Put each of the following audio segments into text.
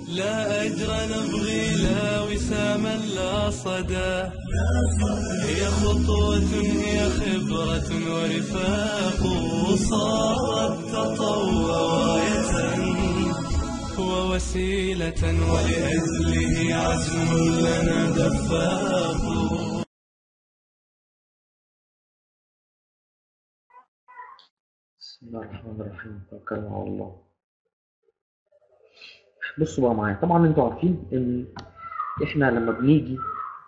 لا أجر نبغي لا وساما لا صدى هي خطوة هي خبرة ورفاق صارت تطوع غاية ووسيلة ولأجله عزم لنا دفاق بسم الله الرحمن الرحيم توكلنا على الله بصوا بقى معايا طبعا انتوا عارفين ان احنا لما بنيجي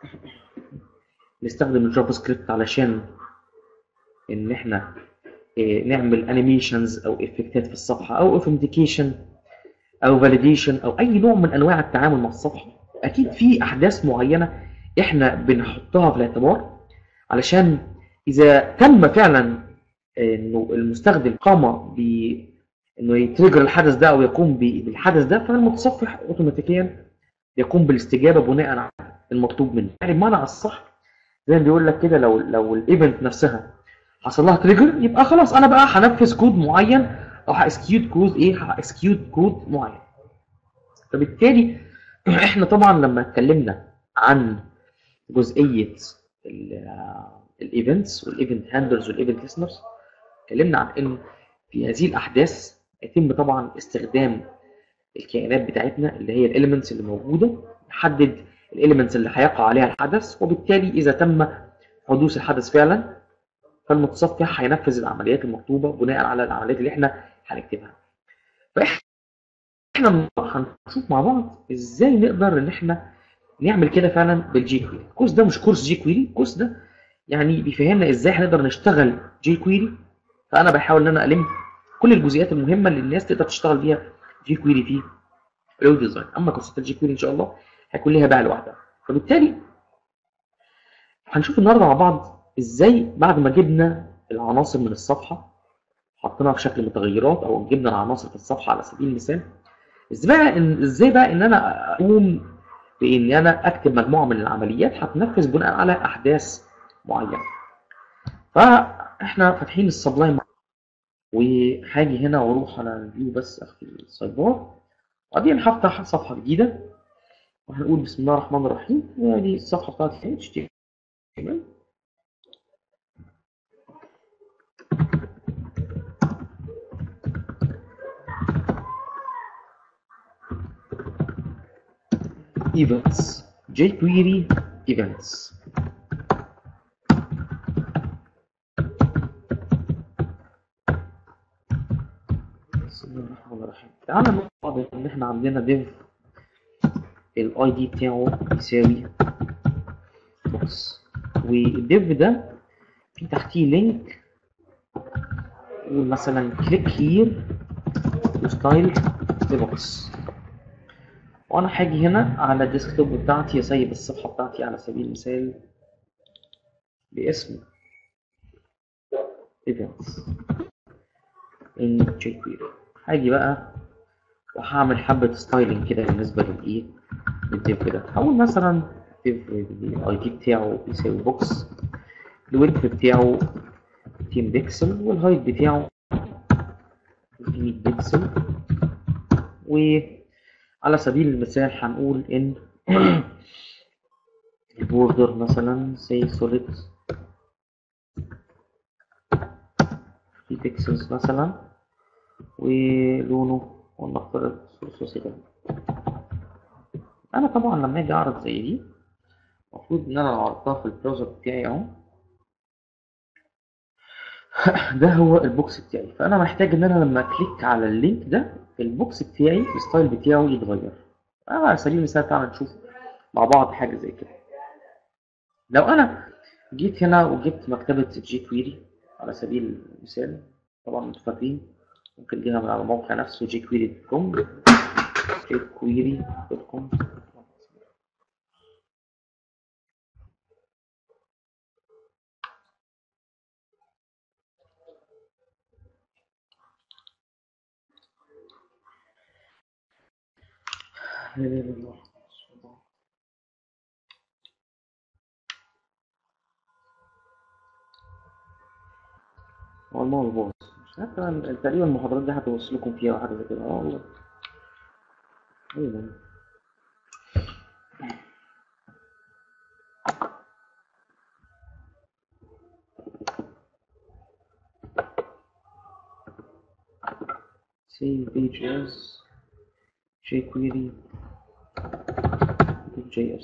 نستخدم الجافا سكريبت علشان ان احنا اه، نعمل انيميشنز او افكتات في الصفحه او اوثنتيكيشن او فاليديشن او اي نوع من انواع التعامل مع الصفحه اكيد في احداث معينه احنا بنحطها في الاعتبار علشان اذا تم فعلا انه المستخدم قام ب انه يتريجر الحدث ده او يقوم ب- بالحدث ده فالمتصفح اوتوماتيكيا يقوم بالاستجابه بناء على المطلوب منه يعني بمعنى الصح زي ما بيقول لك كده لو لو الايفنت نفسها حصل لها تريجر يبقى خلاص انا بقى هنفذ كود معين او هاكسكيوت كود ايه هاكسكيوت كود معين فبالتالي احنا طبعا لما اتكلمنا عن جزئيه الايفنتس والايفنت هاندلرز والايفنت listeners اتكلمنا عن ان في هذه الاحداث يتم طبعا استخدام الكائنات بتاعتنا اللي هي الاليمنتس اللي موجوده نحدد الاليمنتس اللي هيقع عليها الحدث وبالتالي اذا تم حدوث الحدث فعلا فالمتصفح هينفذ العمليات المطلوبه بناء على العمليات اللي احنا هنكتبها فاحنا هنشوف مع بعض ازاي نقدر ان احنا نعمل كده فعلا بالجي كويري الكورس ده مش كورس جي كويري الكورس ده يعني بيفهمنا ازاي هنقدر نشتغل جي كويري فانا بحاول ان انا الم كل الجزئيات المهمه اللي الناس تقدر تشتغل بيها جي كويري في الويب ديزاين اما كورسات الجي كويري ان شاء الله هيكون ليها باع لوحدها فبالتالي هنشوف النهارده مع بعض ازاي بعد ما جبنا العناصر من الصفحه حطيناها في شكل متغيرات او جبنا العناصر في الصفحه على سبيل المثال ازاي بقى ان ازاي بقى ان انا اقوم بان انا اكتب مجموعه من العمليات هتنفذ بناء على احداث معينه فاحنا فاتحين السبلايم وهاجي هنا واروح على الفيو بس اخفي السايد بار وبعدين هفتح صفحه جديده وهنقول بسم الله الرحمن الرحيم ودي الصفحه بتاعتي HTML events jQuery events بسم الله الرحمن الرحيم تعالى نقعد ان احنا عندنا div الاي دي بتاعه يساوي بوكس والديف ده في تحتيه لينك نقول مثلا كليك هير وستايل بوكس وانا هاجي هنا على الديسكتوب بتاعتي اسيب الصفحه بتاعتي على سبيل المثال باسم events in jQuery هاجي بقى وهعمل حبة ستايلنج كده بالنسبة للإيه للديف ده هقول مثلا ديف الاي دي بتاعه بيساوي بوكس الويدث بتاعه 200 بكسل والهايت بتاعه 300 بكسل وعلى سبيل المثال هنقول ان البوردر مثلا say solid 3 بيكسلز مثلا ولونه ولنفترض رصاصي ده انا طبعا لما اجي اعرض زي دي المفروض ان انا لو عرضتها في البراوزر بتاعي اهو ده هو البوكس بتاعي فانا محتاج ان انا لما اكليك على اللينك ده البوكس بتاعي الستايل بتاعه يتغير أنا على سبيل المثال تعالى نشوف مع بعض حاجه زي كده لو انا جيت هنا وجبت مكتبه جي كويري على سبيل المثال طبعا انتوا فاكرين ممكن تجيبها من على الموقع نفسه jquery.com jquery.com لا اله الا الله هو الموضوع باظ مش عارف أنا تقريبا المحاضرات دي هتوصل لكم فيها او حاجه زي كده اه والله ايوه save page as jQuery JS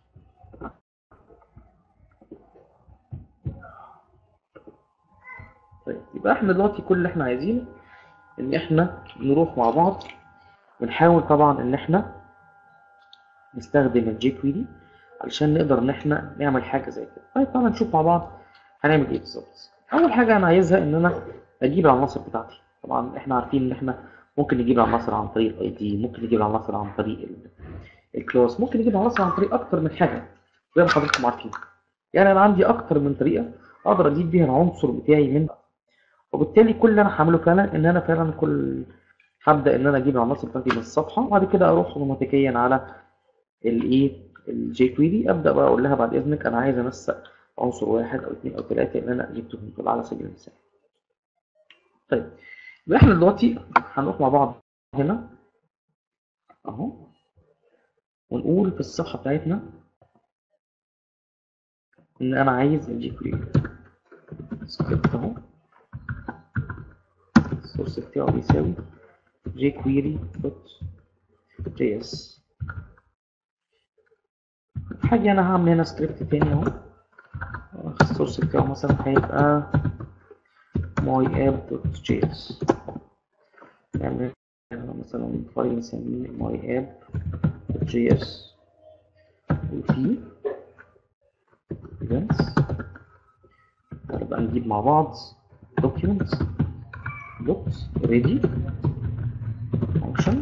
طيب يبقى احنا دلوقتي كل اللي احنا عايزينه ان احنا نروح مع بعض ونحاول طبعا ان احنا نستخدم الجي كويري علشان نقدر ان احنا نعمل حاجه زي كده طيب تعالى نشوف مع بعض هنعمل ايه بالظبط اول حاجه انا عايزها ان انا اجيب العناصر بتاعتي طبعا احنا عارفين ان احنا ممكن نجيب العناصر عن طريق الاي دي ممكن نجيب العناصر عن طريق الكلاس ممكن نجيب العناصر عن طريق اكتر من حاجه زي ما حضراتكم عارفين يعني انا عندي اكتر من طريقه اقدر اجيب بيها العنصر بتاعي من وبالتالي كل اللي انا هعمله فعلا ان انا فعلا كل هبدا ان انا اجيب العناصر بتاعتي من الصفحه وبعد كده اروح اوتوماتيكيا على الايه الجي كويري ابدا بقى اقول لها بعد اذنك انا عايز انسق عنصر واحد او اثنين او ثلاثه اللي انا جبتهم دول على سبيل المثال طيب يبقى احنا دلوقتي هنروح مع بعض هنا اهو ونقول في الصفحه بتاعتنا ان انا عايز الجي كويري سكريبت اهو السورس بتاعه بيساوي jQuery دوت js حاجة أنا هعمل هنا سكريبت تاني أهو السورس بتاعه مثلا هيبقى myapp.js نعمل مثلا فايل نسميه myapp.js وفيه events نبقى نجيب مع بعض documents dot ready function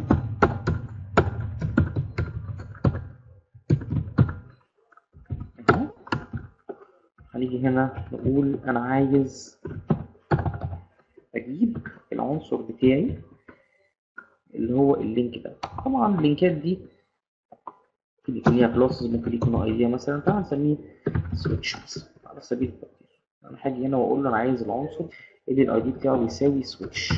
اهو هنيجي هنا نقول انا عايز اجيب العنصر بتاعي اللي هو اللينك ده طبعا اللينكات دي ممكن يكون ليها كلاسز ممكن يكونوا ايديا مثلا تعال نسميه سويتش مثلا على سبيل التقدير انا هاجي هنا واقول له انا عايز العنصر اللي الاي دي بتاعه بيساوي سويتش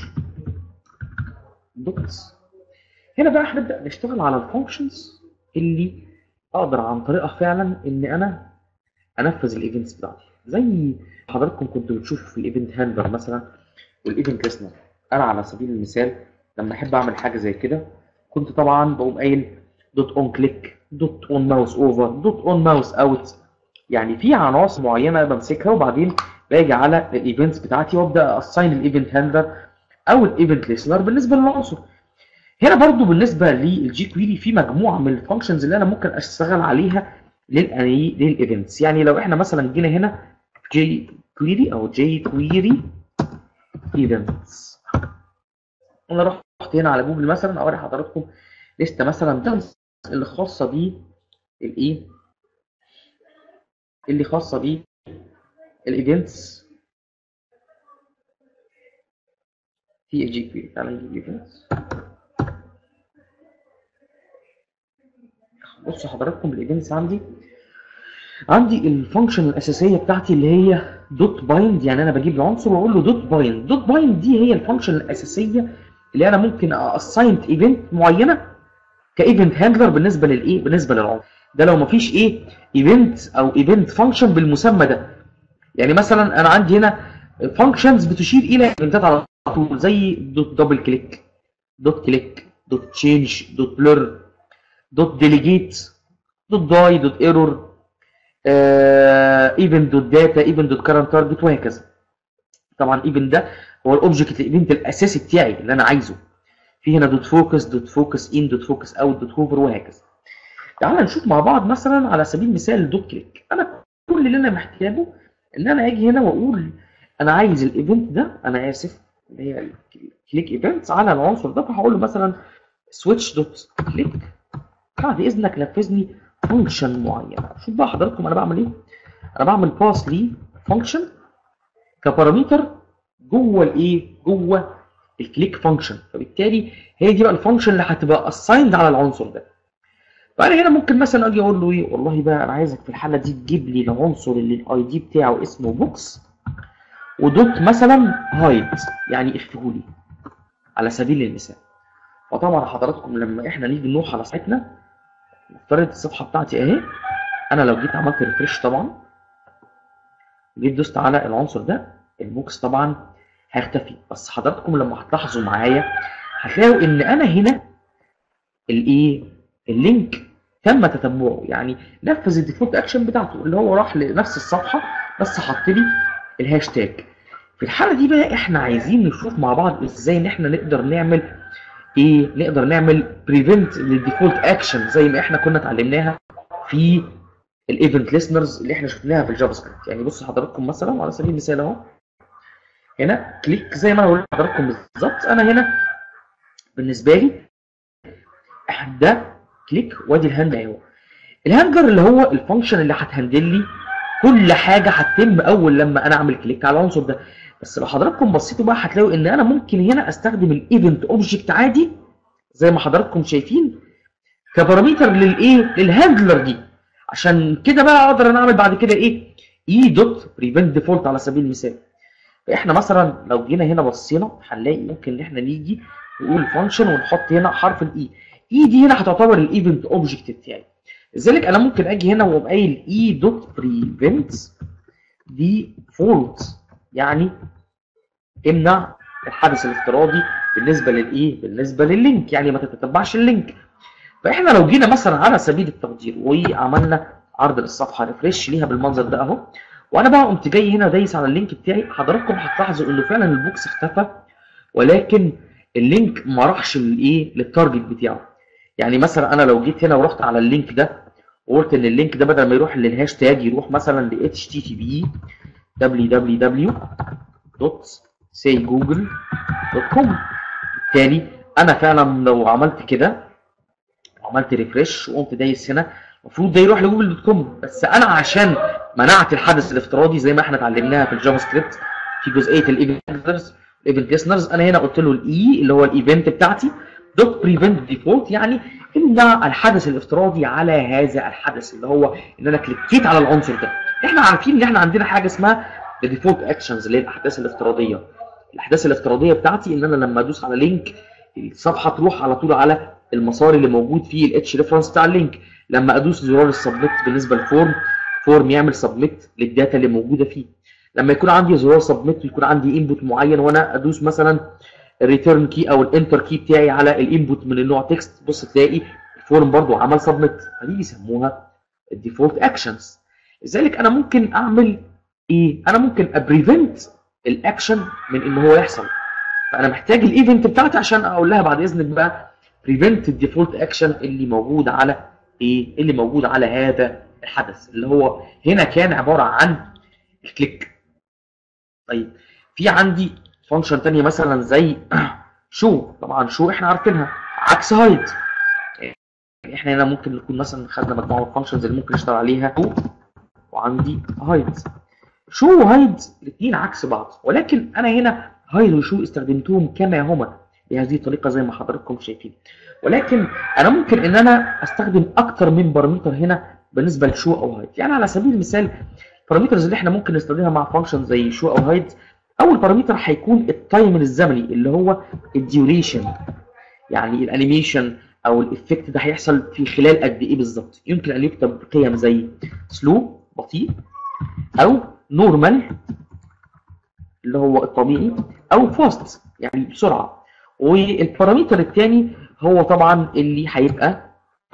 دوت هنا بقى هنبدا نشتغل على الفانكشنز اللي اقدر عن طريقها فعلا ان انا انفذ الايفنتس بتاعتي زي حضراتكم كنتوا بتشوفوا في الايفنت هاندلر مثلا والايفنت ليسنر انا على سبيل المثال لما احب اعمل حاجه زي كده كنت طبعا بقوم قايل دوت اون كليك دوت اون ماوس اوفر دوت اون ماوس اوت يعني في عناصر معينه بمسكها وبعدين باجي على الايفنتس بتاعتي وابدا اساين الايفنت هاندلر او الايفنت ليسنر بالنسبه للعنصر هنا برضو بالنسبه للجي كويري في مجموعه من الفانكشنز اللي انا ممكن اشتغل عليها للايفنتس يعني لو احنا مثلا جينا هنا جي كويري او جي كويري ايفنتس انا رحت هنا على جوجل مثلا اوري حضراتكم لسته مثلا ده اللي خاصه بيه الايه اللي خاصه بيه الايفنتس في الجي كويري تعالى نجيب ايفنتس بصوا حضراتكم الايفنتس عندي عندي الفانكشن الاساسيه بتاعتي اللي هي دوت بايند يعني انا بجيب العنصر واقول له دوت بايند دوت بايند دي هي الفانكشن الاساسيه اللي انا ممكن اساين ايفنت معينه كايفنت هاندلر بالنسبه للايه بالنسبه للعنصر ده لو مفيش ايه ايفنت او ايفنت فانكشن بالمسمى ده يعني مثلا انا عندي هنا فانكشنز بتشير الى ايفنتات على طول زي دوت دبل كليك دوت كليك دوت تشينج دوت بلور دوت ديليجيت دوت داي دوت ايرور ايفنت دوت داتا ايفنت دوت كارنت تارجت وهكذا طبعا ايفنت ده هو الاوبجكت الايفنت الاساسي بتاعي اللي انا عايزه في هنا دوت فوكس دوت فوكس ان دوت فوكس اوت دوت هوفر وهكذا تعال نشوف مع بعض مثلا على سبيل المثال الدوت كليك انا كل اللي انا محتاجه ان انا اجي هنا واقول انا عايز الايفنت ده انا اسف اللي هي كليك ايفنتس على العنصر ده فهقول له مثلا سويتش دوت كليك بعد اذنك نفذني فانكشن معينه شوف بقى حضراتكم انا بعمل ايه انا بعمل باس لي فانكشن كبارامتر جوه الايه جوه الكليك فانكشن فبالتالي هي دي بقى الفانكشن اللي هتبقى اسايند على العنصر ده فانا هنا ممكن مثلا اجي اقول له ايه والله بقى انا عايزك في الحاله دي تجيب لي العنصر اللي الاي دي بتاعه اسمه بوكس ودوت مثلا هايد يعني اخفيه لي على سبيل المثال فطبعا حضراتكم لما احنا نيجي نروح على ساعتنا نفترض الصفحه بتاعتي اهي انا لو جيت عملت ريفرش طبعا جيت دوست على العنصر ده البوكس طبعا هيختفي بس حضراتكم لما هتلاحظوا معايا هتلاقوا ان انا هنا الايه اللينك تم تتبعه يعني نفذ الديفولت اكشن بتاعته اللي هو راح لنفس الصفحه بس حط لي الهاشتاج في الحاله دي بقى احنا عايزين نشوف مع بعض ازاي ان احنا نقدر نعمل ايه نقدر نعمل بريفنت للديفولت اكشن زي ما احنا كنا اتعلمناها في الايفنت ليسنرز اللي احنا شفناها في الجافا سكريبت يعني بصوا حضراتكم مثلا على سبيل المثال اهو هنا كليك زي ما انا قلت لحضراتكم بالظبط انا هنا بالنسبه لي ده كليك وادي الهاند اهو الهانجر اللي هو الفانكشن اللي هتهندل لي كل حاجه هتتم اول لما انا اعمل كليك على العنصر ده بس لو حضراتكم بصيتوا بقى هتلاقوا ان انا ممكن هنا استخدم الايفنت اوبجكت عادي زي ما حضراتكم شايفين كبارامتر للايه للهاندلر دي عشان كده بقى اقدر انا اعمل بعد كده ايه اي دوت بريفنت ديفولت على سبيل المثال فاحنا مثلا لو جينا هنا بصينا هنلاقي ممكن ان احنا نيجي نقول فانكشن ونحط هنا حرف الاي اي دي هنا هتعتبر الايفنت اوبجكت بتاعي لذلك انا ممكن اجي هنا واقوم قايل اي دوت بريفنت ديفولت يعني امنع الحدث الافتراضي بالنسبه للايه بالنسبه لللينك يعني ما تتتبعش اللينك فاحنا لو جينا مثلا على سبيل التقدير وعملنا عرض للصفحه ريفرش ليها بالمنظر ده اهو وانا بقى قمت جاي هنا دايس على اللينك بتاعي حضراتكم هتلاحظوا انه فعلا البوكس اختفى ولكن اللينك ما راحش للايه للتارجت بتاعه يعني مثلا انا لو جيت هنا ورحت على اللينك ده وقلت ان اللينك ده بدل ما يروح للهاشتاج يروح مثلا ل http www.saygoogle.com بالتالي انا فعلا لو عملت كده وعملت ريفرش وقمت دايس هنا المفروض ده يروح لجوجل دوت كوم بس انا عشان منعت الحدث الافتراضي زي ما احنا اتعلمناها في الجافا سكريبت في جزئيه الايفنت الايفنت ليسنرز انا هنا قلت له الاي اللي هو الايفنت بتاعتي دوت بريفنت ديفولت يعني امنع الحدث الافتراضي على هذا الحدث اللي هو ان انا كليكيت على العنصر ده احنا عارفين ان احنا عندنا حاجه اسمها الديفولت اكشنز اللي هي الاحداث الافتراضيه الاحداث الافتراضيه بتاعتي ان انا لما ادوس على لينك الصفحه تروح على طول على المسار اللي موجود فيه الاتش ريفرنس بتاع اللينك لما ادوس زرار السبميت بالنسبه للفورم فورم يعمل سبميت للداتا اللي موجوده فيه لما يكون عندي زرار سبميت ويكون عندي انبوت معين وانا ادوس مثلا الريتيرن كي او الانتر كي بتاعي على الانبوت من النوع تكست بص تلاقي الفورم برضو عمل سبميت فدي بيسموها الديفولت اكشنز لذلك انا ممكن اعمل ايه انا ممكن ابريفنت الاكشن من ان هو يحصل فانا محتاج الايفنت بتاعتي عشان اقول لها بعد اذنك بقى بريفنت الديفولت اكشن اللي موجود على ايه اللي موجود على هذا الحدث اللي هو هنا كان عباره عن الكليك طيب في عندي فانكشن تانية مثلا زي شو طبعا شو احنا عارفينها عكس هايد احنا هنا ممكن نكون مثلا خدنا مجموعه من الفانكشنز اللي ممكن نشتغل عليها شو وعندي هايد شو وهايد الاثنين عكس بعض ولكن انا هنا هايد وشو استخدمتهم كما هما بهذه الطريقه زي ما حضراتكم شايفين ولكن انا ممكن ان انا استخدم اكتر من بارامتر هنا بالنسبه لشو او هايد يعني على سبيل المثال البارامترز اللي احنا ممكن نستخدمها مع فانكشن زي شو او هايد اول بارامتر هيكون التايم الزمني اللي هو الديوريشن يعني الانيميشن او الافكت ده هيحصل في خلال قد ايه بالظبط يمكن ان يكتب قيم زي سلو بطيء او نورمال اللي هو الطبيعي او فاست يعني بسرعه والبارامتر الثاني هو طبعا اللي هيبقى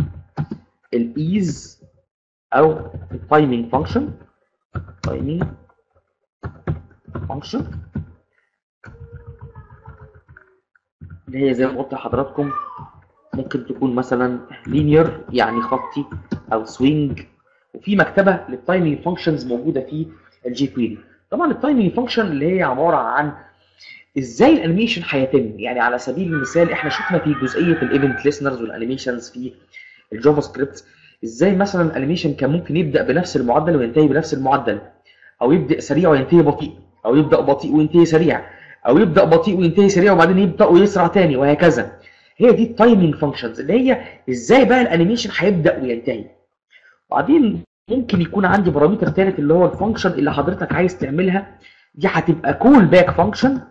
الايز او التايمينج فانكشن تايمينج فانكشن اللي هي زي ما قلت لحضراتكم ممكن تكون مثلا لينير يعني خطي او سوينج وفي مكتبه للتايمينج فانكشنز موجوده في الجي كويري طبعا التايمينج فانكشن اللي هي عباره عن ازاي الانيميشن هيتم يعني على سبيل المثال احنا شفنا في جزئيه الايفنت ليسنرز والانيميشنز في الجافا سكريبت ازاي مثلا الانيميشن كان ممكن يبدا بنفس المعدل وينتهي بنفس المعدل او يبدا سريع وينتهي بطيء او يبدا بطيء وينتهي سريع او يبدا بطيء وينتهي سريع وبعدين يبدا ويسرع تاني وهكذا هي دي التايمينج فانكشنز اللي هي ازاي بقى الانيميشن هيبدا وينتهي وبعدين ممكن يكون عندي بارامتر ثالث اللي هو الفانكشن اللي حضرتك عايز تعملها دي هتبقى كول باك فانكشن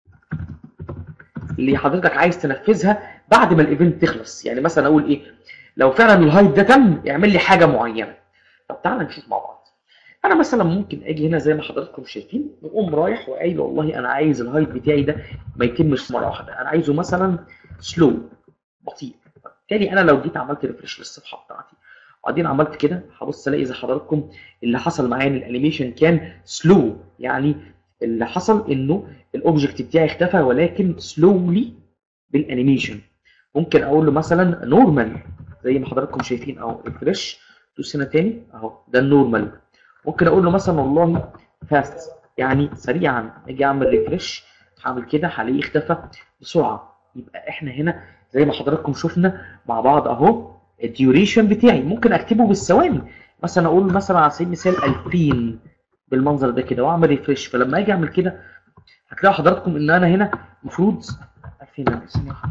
اللي حضرتك عايز تنفذها بعد ما الايفنت تخلص يعني مثلا اقول ايه لو فعلا الهايد ده تم يعمل لي حاجه معينه طب تعالى نشوف مع بعض انا مثلا ممكن اجي هنا زي ما حضراتكم شايفين نقوم رايح وقايل والله انا عايز الهايد بتاعي ده ما يتمش مره واحده انا عايزه مثلا سلو بطيء بالتالي انا لو جيت عملت ريفرش للصفحه بتاعتي وبعدين عملت كده هبص الاقي زي حضراتكم اللي حصل معايا ان الانيميشن كان سلو يعني اللي حصل انه الاوبجكت بتاعي اختفى ولكن سلولي بالانيميشن ممكن اقول له مثلا نورمال زي ما حضراتكم شايفين اهو ريفرش دوس هنا تاني اهو ده النورمال ممكن اقول له مثلا والله فاست يعني سريعا اجي اعمل ريفرش هعمل كده هلاقيه اختفى بسرعه يبقى احنا هنا زي ما حضراتكم شفنا مع بعض اهو الديوريشن بتاعي ممكن اكتبه بالثواني مثلا اقول مثلا على سبيل المثال 2000 بالمنظر ده كده واعمل ريفرش فلما اجي اعمل كده هتلاقوا حضراتكم ان انا هنا المفروض 2000 ثانيه واحده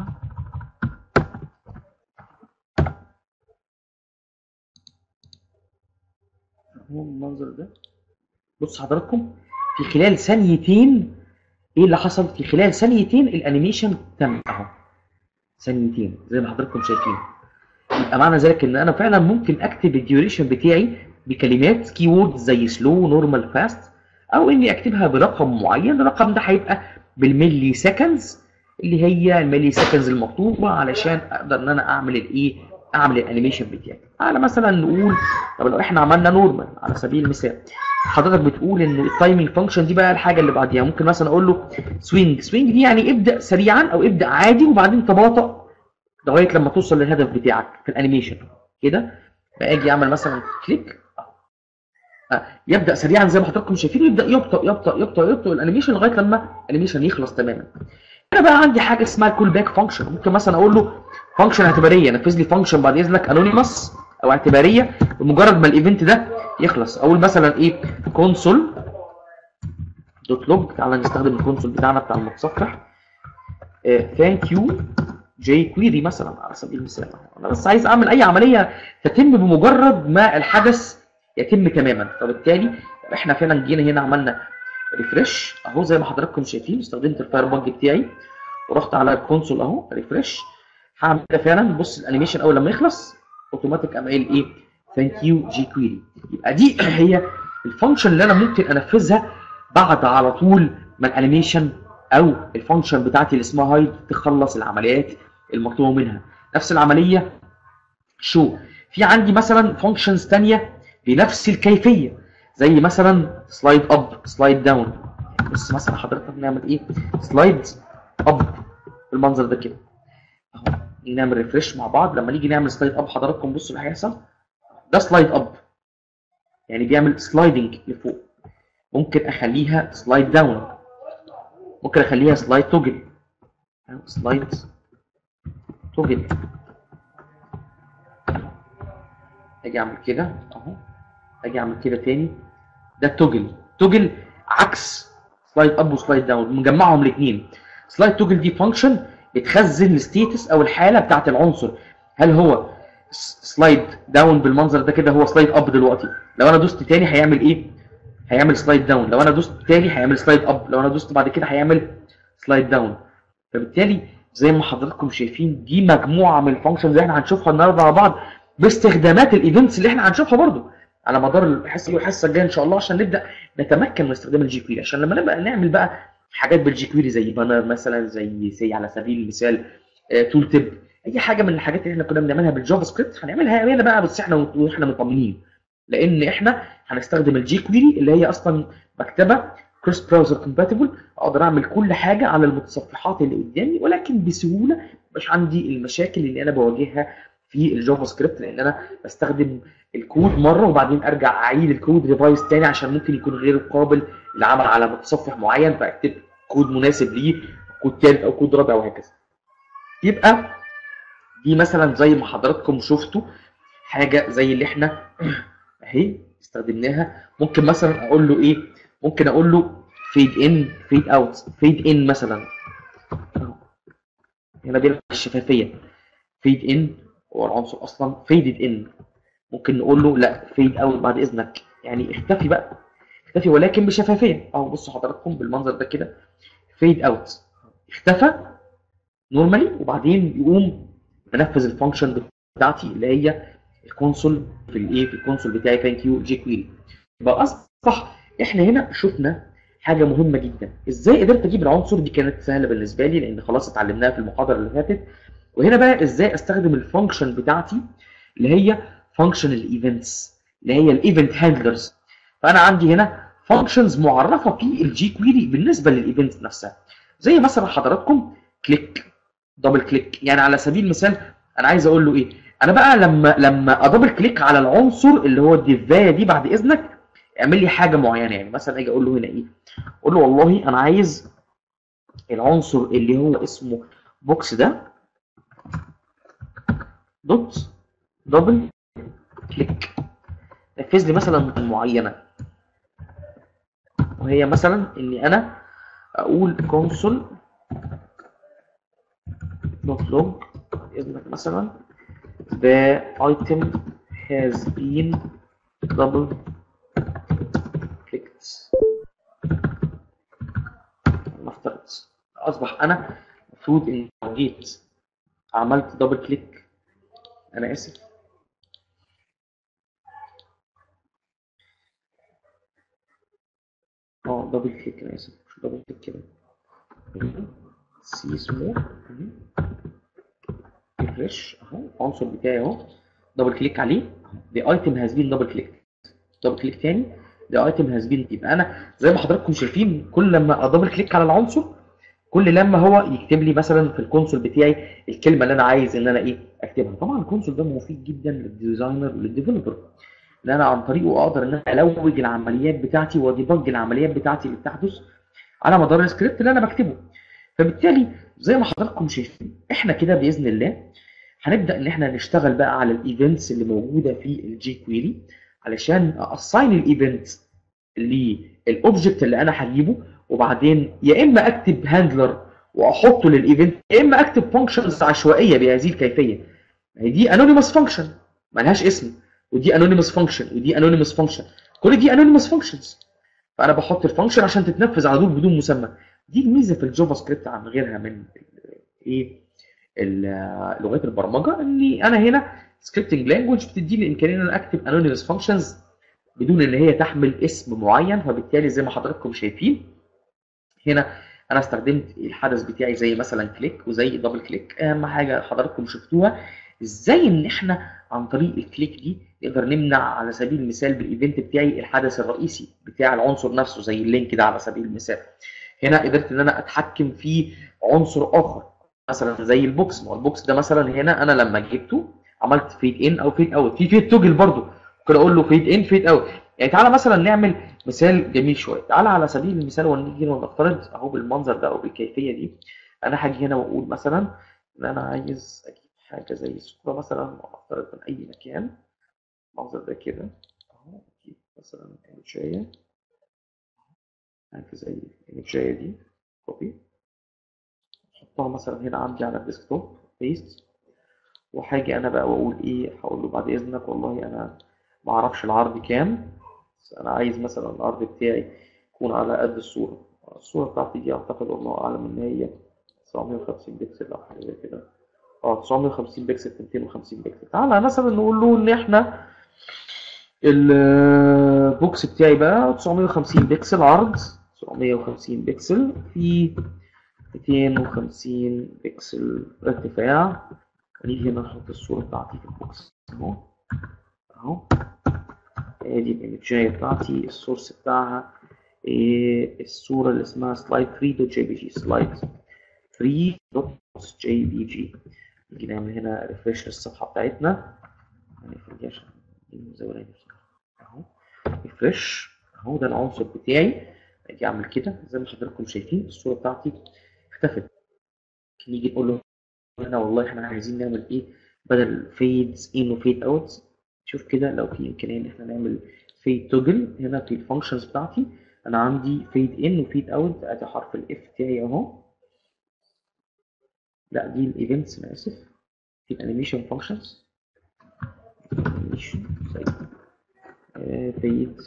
هو المنظر ده بص حضراتكم في خلال ثانيتين ايه اللي حصل في خلال ثانيتين الانيميشن تم اهو ثانيتين زي ما حضراتكم شايفين يبقى معنى ذلك ان انا فعلا ممكن اكتب الديوريشن بتاعي بكلمات كي وورد زي سلو نورمال فاست او اني اكتبها برقم معين الرقم ده هيبقى بالملي سكندز اللي هي الملي سكندز المطلوبه علشان اقدر ان انا اعمل الايه اعمل الانيميشن بتاعي على مثلا نقول طب لو احنا عملنا نورمال على سبيل المثال حضرتك بتقول ان التايمنج فانكشن دي بقى الحاجه اللي بعديها ممكن مثلا اقول له سوينج سوينج دي يعني ابدا سريعا او ابدا عادي وبعدين تباطأ لغايه لما توصل للهدف بتاعك في الانيميشن كده باجي اعمل مثلا كليك آه، يبدا سريعا زي ما حضراتكم شايفين يبدا يبطأ يبطأ يبطأ يبطأ الانيميشن لغايه لما الانيميشن يخلص تماما انا بقى عندي حاجه اسمها الكول باك فانكشن ممكن مثلا اقول له فانكشن اعتباريه نفذ لي فانكشن بعد اذنك انونيمس او اعتباريه بمجرد ما الايفنت ده يخلص اقول مثلا ايه كونسول دوت لوج تعالى نستخدم الكونسول بتاعنا بتاع المتصفح ثانك يو جي كويري مثلا على سبيل المثال انا بس عايز اعمل اي عمليه تتم بمجرد ما الحدث يتم تماما فبالتالي احنا فعلا جينا هنا عملنا ريفرش اهو زي ما حضراتكم شايفين استخدمت الفاير بانج بتاعي ورحت على الكونسول اهو ريفرش هعمل كده فعلا بص الانيميشن اول لما يخلص اوتوماتيك قام قايل ايه ثانك يو جي كويري يبقى دي هي الفانكشن اللي انا ممكن انفذها بعد على طول ما الانيميشن او الفانكشن بتاعتي اللي اسمها هايد تخلص العمليات المطلوبه منها نفس العمليه شو في عندي مثلا فانكشنز ثانيه بنفس الكيفيه زي مثلا سلايد اب سلايد داون بص مثلا حضرتك بنعمل ايه سلايد اب بالمنظر ده كده اهو نعمل ريفرش مع بعض لما نيجي نعمل سلايد اب حضراتكم بصوا اللي هيحصل ده سلايد اب يعني بيعمل سلايدنج لفوق ممكن اخليها سلايد داون ممكن اخليها سلايد توجل سلايد توجل اجي اعمل كده اهو اجي اعمل كده تاني ده توجل توجل عكس سلايد اب وسلايد داون مجمعهم الاثنين سلايد توجل دي فانكشن بتخزن الستيتس او الحاله بتاعت العنصر هل هو سلايد داون بالمنظر ده كده هو سلايد اب دلوقتي لو انا دوست تاني هيعمل ايه هيعمل سلايد داون لو انا دوست تاني هيعمل سلايد اب لو انا دوست بعد كده هيعمل سلايد داون فبالتالي زي ما حضراتكم شايفين دي مجموعه من الفانكشنز اللي احنا هنشوفها النهارده مع بعض باستخدامات الايفنتس اللي احنا هنشوفها برضو على مدار الحصه دي والحصه الجايه ان شاء الله عشان نبدا نتمكن من استخدام الجي كويري عشان لما نبقى نعمل بقى حاجات بالجي كويري زي بانر مثلا زي زي على سبيل المثال تول تيب اي حاجه من الحاجات اللي احنا كنا بنعملها بالجافا سكريبت هنعملها هنا بقى بس احنا واحنا مطمنين لان احنا هنستخدم الجي كويري اللي هي اصلا مكتبه كروس براوزر كومباتبل اقدر اعمل كل حاجه على المتصفحات اللي قدامي ولكن بسهوله مش عندي المشاكل اللي انا بواجهها في الجافا سكريبت لان انا بستخدم الكود مره وبعدين ارجع اعيد الكود ريفايز تاني عشان ممكن يكون غير قابل للعمل على متصفح معين فاكتب كود مناسب ليه كود ثالث او كود رابع وهكذا يبقى دي مثلا زي ما حضراتكم شفتوا حاجه زي اللي احنا اهي استخدمناها ممكن مثلا اقول له ايه ممكن اقول له فيد ان فيد اوت فيد ان مثلا هنا دي الشفافيه فيد ان هو العنصر اصلا فيدد ان ممكن نقول له لا فيد اوت بعد اذنك يعني اختفي بقى اختفي ولكن بشفافيه اهو بصوا حضراتكم بالمنظر ده كده فيد اوت اختفى نورمالي وبعدين يقوم منفذ الفانكشن بتاعتي اللي هي الكونسول في الايه في الكونسول بتاعي ثانك يو جي كويري يبقى اصبح احنا هنا شفنا حاجه مهمه جدا ازاي قدرت اجيب العنصر دي كانت سهله بالنسبه لي لان خلاص اتعلمناها في المحاضره اللي فاتت وهنا بقى ازاي استخدم الفانكشن بتاعتي اللي هي فانكشن الايفنتس اللي هي الايفنت هاندلرز فانا عندي هنا فانكشنز معرفه في الجي كويري بالنسبه للايفنت نفسها زي مثلا حضراتكم كليك دبل كليك يعني على سبيل المثال انا عايز اقول له ايه انا بقى لما لما ادبل كليك على العنصر اللي هو الديفايه دي بعد اذنك اعمل لي حاجه معينه يعني مثلا اجي اقول له هنا ايه اقول له والله انا عايز العنصر اللي هو اسمه بوكس ده دوت دبل كليك نفذ لي مثلا معينه وهي مثلا اني انا اقول كونسول دوت لوج اذنك مثلا the item has been double clicked نفترض اصبح انا المفروض ان لو جيت عملت دبل كليك انا اسف اه دبل كليك انا اسف مش دبل كليك كده سي سمول ريفرش اهو العنصر بتاعي اهو دبل كليك عليه the item has been double clicked دبل كليك تاني the item has been يبقى انا زي ما حضراتكم شايفين كل لما ادبل كليك على العنصر كل لما هو يكتب لي مثلا في الكونسول بتاعي الكلمه اللي انا عايز ان انا ايه اكتبها طبعا الكونسول ده مفيد جدا للديزاينر وللديفلوبر ان انا عن طريقه اقدر ان انا الوج العمليات بتاعتي وديبج العمليات بتاعتي اللي بتحدث على مدار السكريبت اللي انا بكتبه فبالتالي زي ما حضراتكم شايفين احنا كده باذن الله هنبدا ان احنا نشتغل بقى على الايفنتس اللي موجوده في الجي كويري علشان اساين الايفنت للاوبجكت اللي انا هجيبه وبعدين يا اما اكتب هاندلر واحطه للايفنت يا اما اكتب فانكشنز عشوائيه بهذه الكيفيه هي دي انونيموس فانكشن ملهاش اسم ودي انونيموس فانكشن ودي انونيموس فانكشن كل دي انونيموس فانكشنز فانا بحط الفانكشن عشان تتنفذ على طول بدون مسمى دي الميزه في الجافا سكريبت عن غيرها من ايه لغات البرمجه اني انا هنا سكريبتنج لانجوج بتدي لي الامكانيه ان انا اكتب انونيموس فانكشنز بدون ان هي تحمل اسم معين فبالتالي زي ما حضراتكم شايفين هنا انا استخدمت الحدث بتاعي زي مثلا كليك وزي دبل كليك اهم حاجه حضراتكم شفتوها ازاي ان احنا عن طريق الكليك دي نقدر نمنع على سبيل المثال بالايفنت بتاعي الحدث الرئيسي بتاع العنصر نفسه زي اللينك ده على سبيل المثال هنا قدرت ان انا اتحكم في عنصر اخر مثلا زي البوكس ما هو البوكس ده مثلا هنا انا لما جبته عملت فيد ان او فيد اوت في فيد توجل برضو ممكن اقول له فيد ان فيد اوت يعني تعالى مثلا نعمل مثال جميل شويه تعالى على سبيل المثال ونيجي ونفترض اهو بالمنظر ده او بالكيفيه دي انا هاجي هنا واقول مثلا ان انا عايز اجيب حاجه زي صوره مثلا ونفترض من اي مكان المنظر ده كده اهو اجيب مثلا ايمجايه حاجه زي الايمجايه دي كوبي احطها مثلا هنا عندي على الديسكتوب بيست وهاجي انا بقى واقول ايه هقول له بعد اذنك والله انا ما اعرفش العرض كام بس انا عايز مثلا العرض بتاعي يكون على قد الصوره الصوره بتاعتي دي اعتقد والله اعلم ان هي 950 بكسل او حاجه زي كده اه 950 بكسل في 250 بكسل تعالى مثلا نقول له ان احنا البوكس بتاعي بقى 950 بكسل عرض 950 بكسل في 250 بكسل ارتفاع نيجي هنا نحط الصورة بتاعتي في البوكس اهو اهو ادي الايمجاية بتاعتي السورس بتاعها إيه الصورة اللي اسمها سلايد 3 دوت جي بي جي سلايد 3 دوت جي بي جي نيجي نعمل هنا ريفرش للصفحة بتاعتنا هنقفل دي عشان دي مزودة اهو ريفرش اهو ده العنصر بتاعي اجي اعمل كده زي ما حضراتكم شايفين الصورة بتاعتي اختفت نيجي نقول له هنا والله احنا عايزين نعمل ايه بدل فيدز ان وفيد اوت شوف كده لو في امكانيه ان احنا نعمل فيد توجل هنا في الفانكشنز بتاعتي انا عندي فيد ان وفيد اوت ادي حرف الاف بتاعي اهو لا دي الايفنتس انا اسف في الانيميشن فانكشنز انيميشن فيد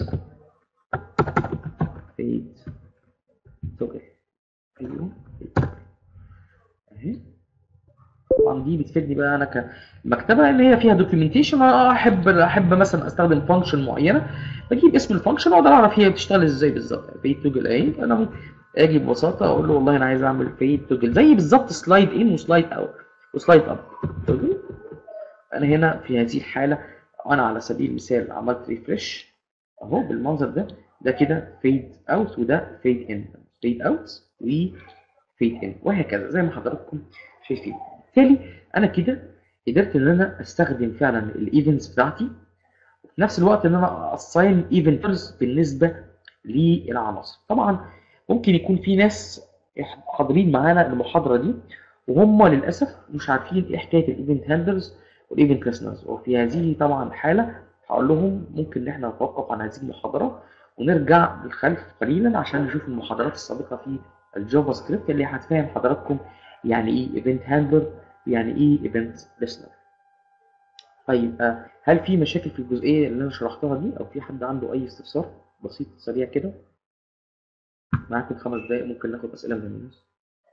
فيد توجل ايوه اهي طبعا ودي بتفيدني بقى انا كمكتبه ان هي فيها دوكيومنتيشن احب احب مثلا استخدم فانكشن معينه بجيب اسم الفانكشن واقدر اعرف هي بتشتغل ازاي بالظبط فيد توجل اهي انا ممكن اجي ببساطه اقول له والله انا عايز اعمل فيد توجل زي بالظبط سلايد ان وسلايد اوت وسلايد اب انا هنا في هذه الحاله انا على سبيل المثال عملت ريفرش اهو بالمنظر ده ده كده فيد اوت وده فيد ان فيد اوت وفيد ان وهكذا زي ما حضراتكم شايفين بالتالي انا كده قدرت ان انا استخدم فعلا الايفنتس بتاعتي وفي نفس الوقت ان انا اساين ايفنترز بالنسبه للعناصر طبعا ممكن يكون في ناس حاضرين معانا المحاضره دي وهم للاسف مش عارفين ايه حكايه الايفنت هاندلرز والايفنت ليسنرز وفي هذه طبعا الحاله هقول لهم ممكن ان احنا نتوقف عن هذه المحاضره ونرجع للخلف قليلا عشان نشوف المحاضرات السابقه في الجافا سكريبت اللي هتفهم حضراتكم يعني ايه ايفنت هاندلر يعني ايه ايفنت ليسنر طيب آه، هل في مشاكل في الجزئيه اللي انا شرحتها دي او في حد عنده اي استفسار بسيط سريع كده معاكم خمس دقايق ممكن ناخد اسئله من الناس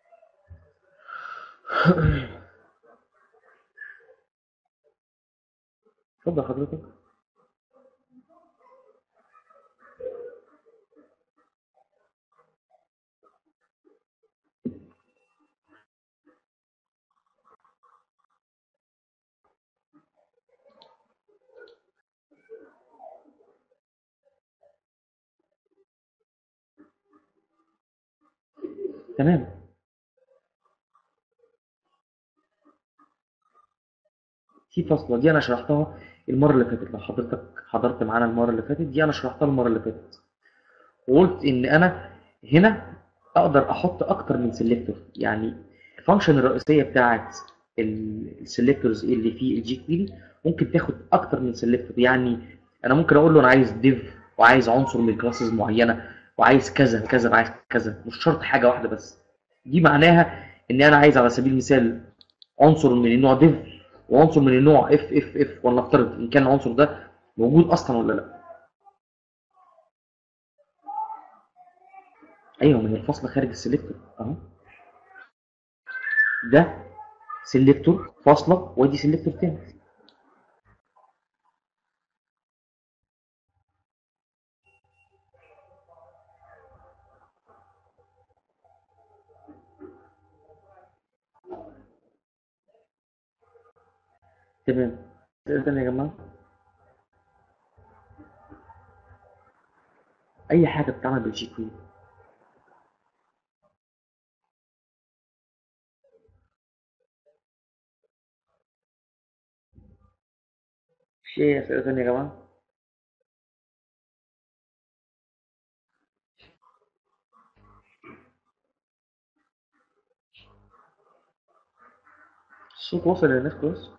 اتفضل حضرتك تمام في فصلة دي أنا شرحتها المرة اللي فاتت لو حضرتك حضرت معانا المرة اللي فاتت دي أنا شرحتها المرة اللي فاتت وقلت إن أنا هنا أقدر أحط أكتر من سيلكتور يعني الفانكشن الرئيسية بتاعت السيلكتورز اللي في الجي كويري ممكن تاخد أكتر من سيلكتور يعني أنا ممكن أقول له أنا عايز ديف وعايز عنصر من كلاسز معينة وعايز كذا كذا وعايز كذا مش شرط حاجة واحدة بس دي معناها إن أنا عايز على سبيل المثال عنصر من النوع ديف وعنصر من النوع اف اف اف ولنفترض ان كان العنصر ده موجود اصلا ولا لا ايوه ما هي الفاصله خارج السلكتور اهو ده سلكتور فاصله ودي سلكتور تاني تمام تاني يا جماعه اي حاجه بتتعمل بالجي كوي في ايه اسئله تانية يا جماعه الصوت وصل للناس كويس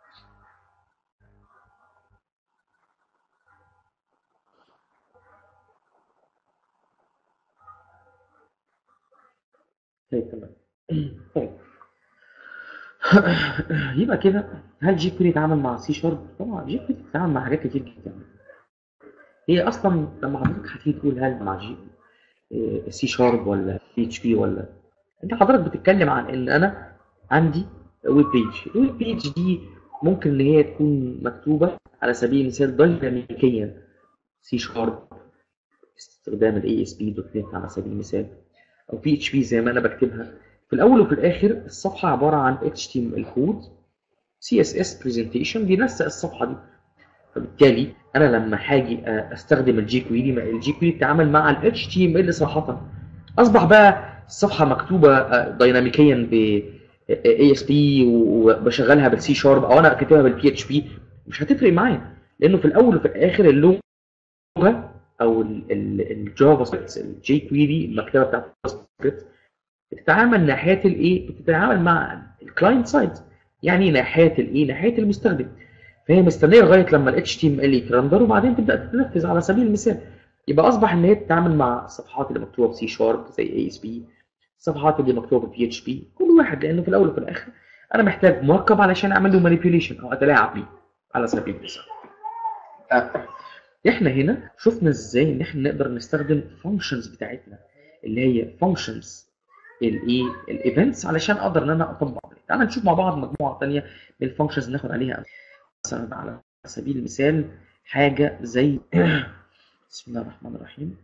طيب تمام طيب يبقى كده هل جي كويري يتعامل مع سي شارب؟ طبعا جي كويري بتتعامل مع حاجات كتير جدا هي اصلا لما حضرتك هتيجي تقول هل مع جي سي شارب ولا بي اتش بي ولا انت حضرتك بتتكلم عن ان انا عندي ويب بيج الويب بيج دي ممكن ان هي تكون مكتوبه على سبيل المثال دايناميكيا سي شارب استخدام الاي اس بي دوت نت على سبيل المثال او بي اتش بي زي ما انا بكتبها في الاول وفي الاخر الصفحه عباره عن اتش تي ام ال كود سي اس اس برزنتيشن بينسق الصفحه دي فبالتالي انا لما هاجي استخدم الجي كويري الجي كويري بتتعامل مع الاتش تي ام ال صراحه اصبح بقى الصفحه مكتوبه دايناميكيا ب اي اس بي وبشغلها بالسي شارب او انا كاتبها بالبي اتش بي مش هتفرق معايا لانه في الاول وفي الاخر اللغه او الجافا سكريبت الجي كويري المكتبه بتاعت الجافا سكريبت بتتعامل ناحيه الايه؟ بتتعامل مع الكلاينت سايد يعني ناحيه الايه؟ ناحيه المستخدم فهي مستنيه لغايه لما الاتش تي ام ال يترندر وبعدين تبدا تتنفذ على سبيل المثال يبقى اصبح ان هي تتعامل مع الصفحات اللي مكتوبه بسي شارب زي اي اس بي الصفحات اللي مكتوبه بي اتش بي كل واحد لانه في الاول وفي الاخر انا محتاج مركب علشان اعمل له مانيبيوليشن او اتلاعب بيه على سبيل المثال احنا هنا شفنا ازاي ان احنا نقدر نستخدم الفانكشنز بتاعتنا اللي هي فانكشنز الايه الايفنتس علشان اقدر ان انا اطبق تعال نشوف مع بعض مجموعه ثانيه من الفانكشنز ناخد عليها مثلا على سبيل المثال حاجه زي بسم الله الرحمن الرحيم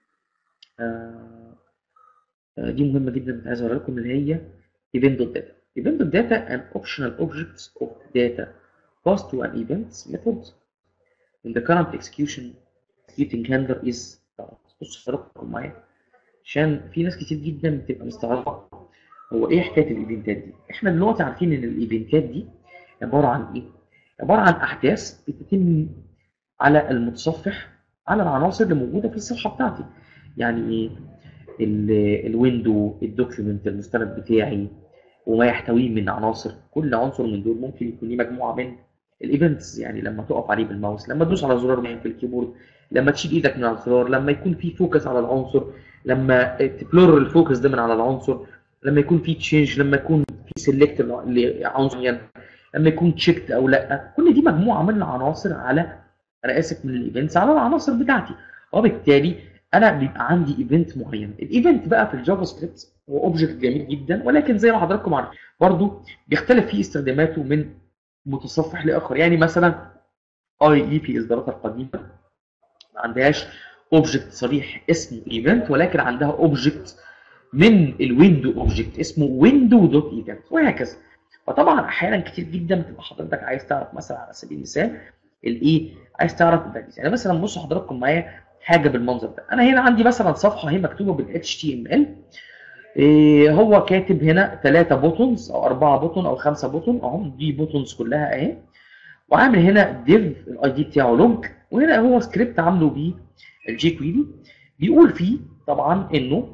آه آه، دي مهمه جدا كنت عايز اوريها لكم اللي هي event.data event.data an optional object of data passed to an event method in the current execution executing handler is بص حضراتكم معايا عشان في ناس كتير جدا بتبقى مستغربه هو ايه حكايه الايفنتات دي احنا دلوقتي عارفين ان الايفنتات دي عباره عن ايه عباره عن احداث بتتم على المتصفح على العناصر اللي موجوده في الصفحه بتاعتي يعني ايه ال- الويندو الدوكيومنت المستند بتاعي وما يحتويه من عناصر كل عنصر من دول ممكن يكون ليه مجموعه من الايفنتس يعني لما تقف عليه بالماوس لما تدوس على زرار معين في الكيبورد لما تشيل ايدك من على الزرار لما يكون في فوكس على العنصر لما تبلور الفوكس ده من على العنصر لما يكون في تشينج لما يكون في سيلكت لعنصر معين لما يكون تشيكت او لا كل دي مجموعه من العناصر على انا اسف من الايفنتس على العناصر بتاعتي وبالتالي انا بيبقى عندي ايفنت معين الايفنت بقى في الجافا سكريبت هو اوبجكت جميل جدا ولكن زي ما حضراتكم عارفين برضو بيختلف فيه استخداماته من متصفح لاخر يعني مثلا اي اي في اصداراتها القديمه ما عندهاش اوبجكت صريح اسمه ايفنت ولكن عندها اوبجكت من الويندو اوبجكت اسمه ويندو دوت ايفنت وهكذا فطبعا احيانا كتير جدا بتبقى حضرتك عايز تعرف مثلا على سبيل المثال الايه عايز تعرف الفاليوز يعني مثلا بصوا حضراتكم معايا حاجه بالمنظر ده انا هنا عندي مثلا صفحه هي مكتوبه بال HTML إيه هو كاتب هنا ثلاثة بوتونز او اربعة بوتون او خمسة بوتون اهو دي بوتونز كلها اهي وعامل هنا ديف الاي دي بتاعه لوج وهنا هو سكريبت عامله بيه الجي كويري بيقول فيه طبعا انه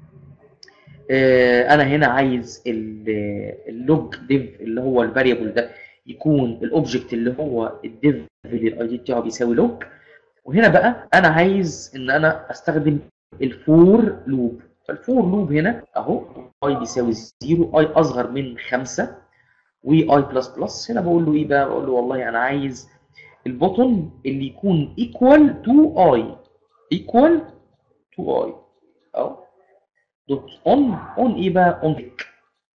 آه، انا هنا عايز اللوج ديف اللي هو الفاريبل ده يكون الاوبجكت اللي هو الديف اللي الاي دي بتاعه بيساوي لوج وهنا بقى انا عايز ان انا استخدم الفور لوب فالفور لوب هنا اهو اي بيساوي 0 اي اصغر من 5 واي بلس بلس هنا بقول له ايه بقى بقول له والله انا عايز البوتون اللي يكون ايكوال تو اي ايكوال تو اي اهو دوت اون اون ايه بقى اون بيك